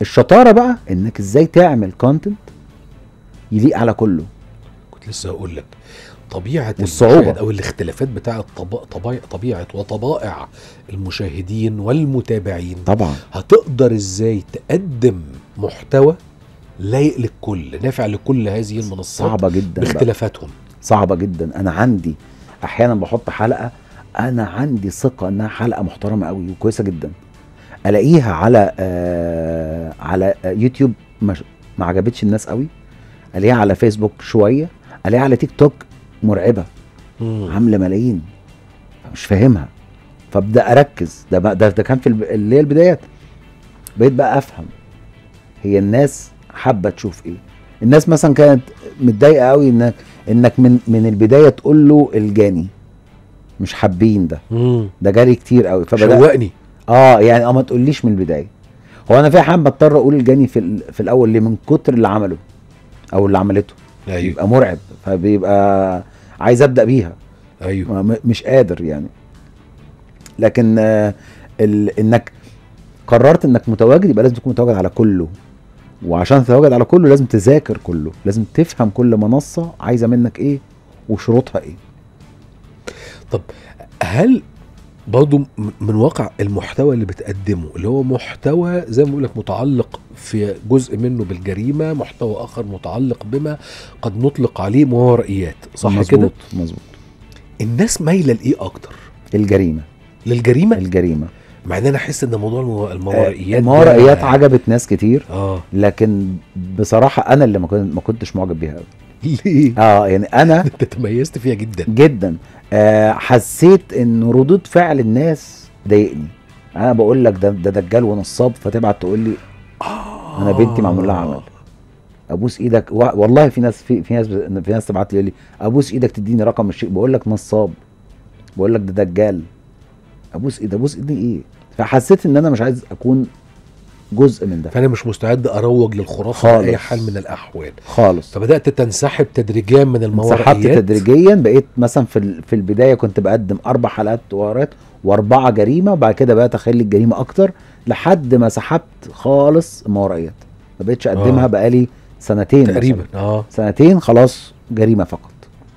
الشطاره بقى انك ازاي تعمل كونتنت يليق على كله كنت لسه هقول لك طبيعه والصعوبة. المشاهد او الاختلافات بتاعه طب... طبيعه طبيعه وطبائع المشاهدين والمتابعين طبعا هتقدر ازاي تقدم محتوى لايق للكل نافع لكل هذه المنصات صعبه جدا بقى. باختلافاتهم صعبه جدا انا عندي احيانا بحط حلقه انا عندي ثقه انها حلقه محترمه قوي وكويسه جدا الاقيها على آه على آه، يوتيوب مش ما عجبتش الناس قوي الاقيها على فيسبوك شويه الاقيها على تيك توك مرعبه عامله ملايين مش فاهمها فابدا اركز ده بقى ده, ده كان في الب- اللي هي البدايات بقيت بقى افهم هي الناس حابه تشوف ايه الناس مثلا كانت متضايقه قوي انك انك من من البدايه تقول له الجاني مش حابين ده امم ده جالي كتير قوي فبدا شوقني اه يعني اه ما تقوليش من البدايه هو انا في احيان بضطر اقول الجاني في ال- في الاول ليه من كتر اللي عمله او اللي عملته ايوه بيبقى مرعب فبيبقى عايز ابدا بيها ايوه ما- م- مش قادر يعني لكن آه، ال... انك قررت انك متواجد يبقى لازم تكون متواجد على كله وعشان تتواجد على كله لازم تذاكر كله لازم تفهم كل منصة عايزة منك ايه وشروطها ايه هل برضو م- من واقع المحتوى اللي بتقدمه اللي هو محتوى زي ما بقول لك متعلق في جزء منه بالجريمه محتوى اخر متعلق بما قد نطلق عليه ماورائيات صح مظبوط كده مظبوط الناس مايله لايه اكتر الجريمة للجريمه الجريمة مع ان انا احس ان موضوع المو- الماورائيات ده- الماورائيات عجبت ناس كتير اه لكن بصراحة انا اللي ما كنت ما كنتش معجب بيها أوي. ليه اه يعني انا انت تميزت فيها جدا جدا آه حسيت ان ردود فعل الناس ضايقني انا بقول لك ده ده دجال ونصاب فتبعت تقول لي آه. أنا بنتي معمول لها عمل. ابوس ايدك و... والله في ناس في, في ناس في ناس تبعت لي يقول لي ابوس ايدك تديني رقم الشيء بقول لك نصاب بقول لك ده دجال ابوس ايد ابوس ايدي ايه فحسيت ان انا مش عايز اكون جزء من ده فانا مش مستعد اروج للخرافه خالص. باي حال من الاحوال خالص فبدات تنسحب تدريجيا من سحبت الماورائيات تدريجيا بقيت مثلا في ال- في البدايه كنت بقدم اربع حلقات ورات واربعه جريمه وبعد كده بقيت اخلي الجريمه اكتر لحد ما سحبت خالص الماورائيات ما بقتش اقدمها آه. بقالي سنتين مثلاً. تقريبا اه سنتين خلاص جريمه فقط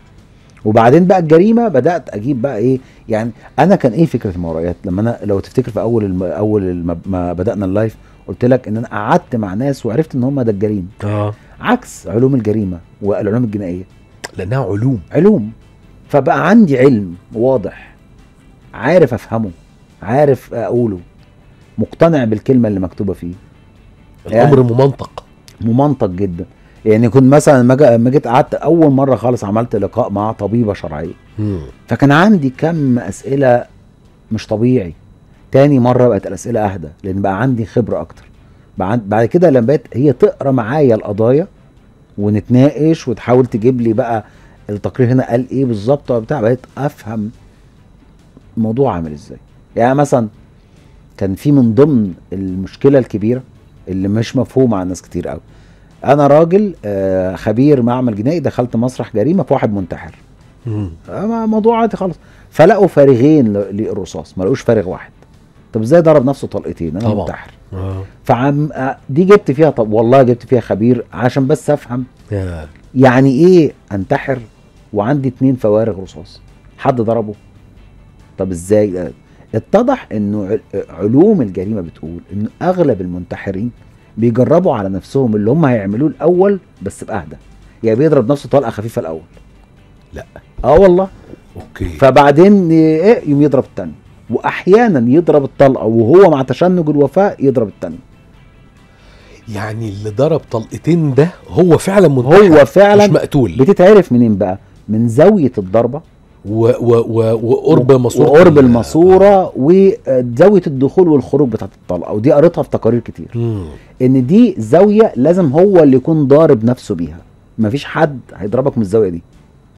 وبعدين بقى الجريمه بدات اجيب بقى ايه يعني انا كان ايه فكره الماورائيات لما انا لو تفتكر في اول الم... اول الم... ما بدانا اللايف قلت لك ان انا قعدت مع ناس وعرفت ان هم دجالين اه عكس علوم الجريمه والعلوم الجنائيه لانها علوم علوم فبقى عندي علم واضح عارف افهمه عارف اقوله مقتنع بالكلمه اللي مكتوبه فيه الامر ممنطق ممنطق جدا يعني كنت مثلا لما جا- لما جيت قعدت اول مره خالص عملت لقاء مع طبيبه شرعيه مم. فكان عندي كم اسئله مش طبيعي تاني مره بقت الاسئله اهدى لان بقى عندي خبره اكتر بعد بعد كده لما بقت هي تقرا معايا القضايا ونتناقش وتحاول تجيب لي بقى التقرير هنا قال ايه بالظبط وبتاع بقيت افهم الموضوع عامل ازاي يعني مثلا كان في من ضمن المشكله الكبيره اللي مش مفهومه عن ناس كتير قوي انا راجل آه، خبير معمل جنائي دخلت مسرح جريمه في واحد منتحر مم. آه، موضوع عادي خالص فلقوا فارغين ل- للرصاص ما لقوش فارغ واحد طب ازاي ضرب نفسه طلقتين انا طبعا. منتحر اه فعم آه، دي جبت فيها طب والله جبت فيها خبير عشان بس افهم يا. يعني ايه انتحر وعندي اتنين فوارغ رصاص حد ضربه طب ازاي آه، اتضح انه عل- علوم الجريمه بتقول ان اغلب المنتحرين بيجربوا على نفسهم اللي هم هيعملوه الاول بس باهدى يعني بيضرب نفسه طلقه خفيفه الاول لا. اه والله اوكي فبعدين ايه يقوم يضرب التاني واحيانا يضرب الطلقه وهو مع تشنج الوفاه يضرب التاني يعني اللي ضرب طلقتين ده هو فعلا منتحر هو مش فعلا مقتول بتتعرف منين بقى من زاويه الضربه و و و وقرب ماسوره وقرب ال- الماسوره وزاويه الدخول والخروج بتاعت الطلقه ودي قريتها في تقارير كتير مم. ان دي زاويه لازم هو اللي يكون ضارب نفسه بيها مفيش حد هيضربك من الزاويه دي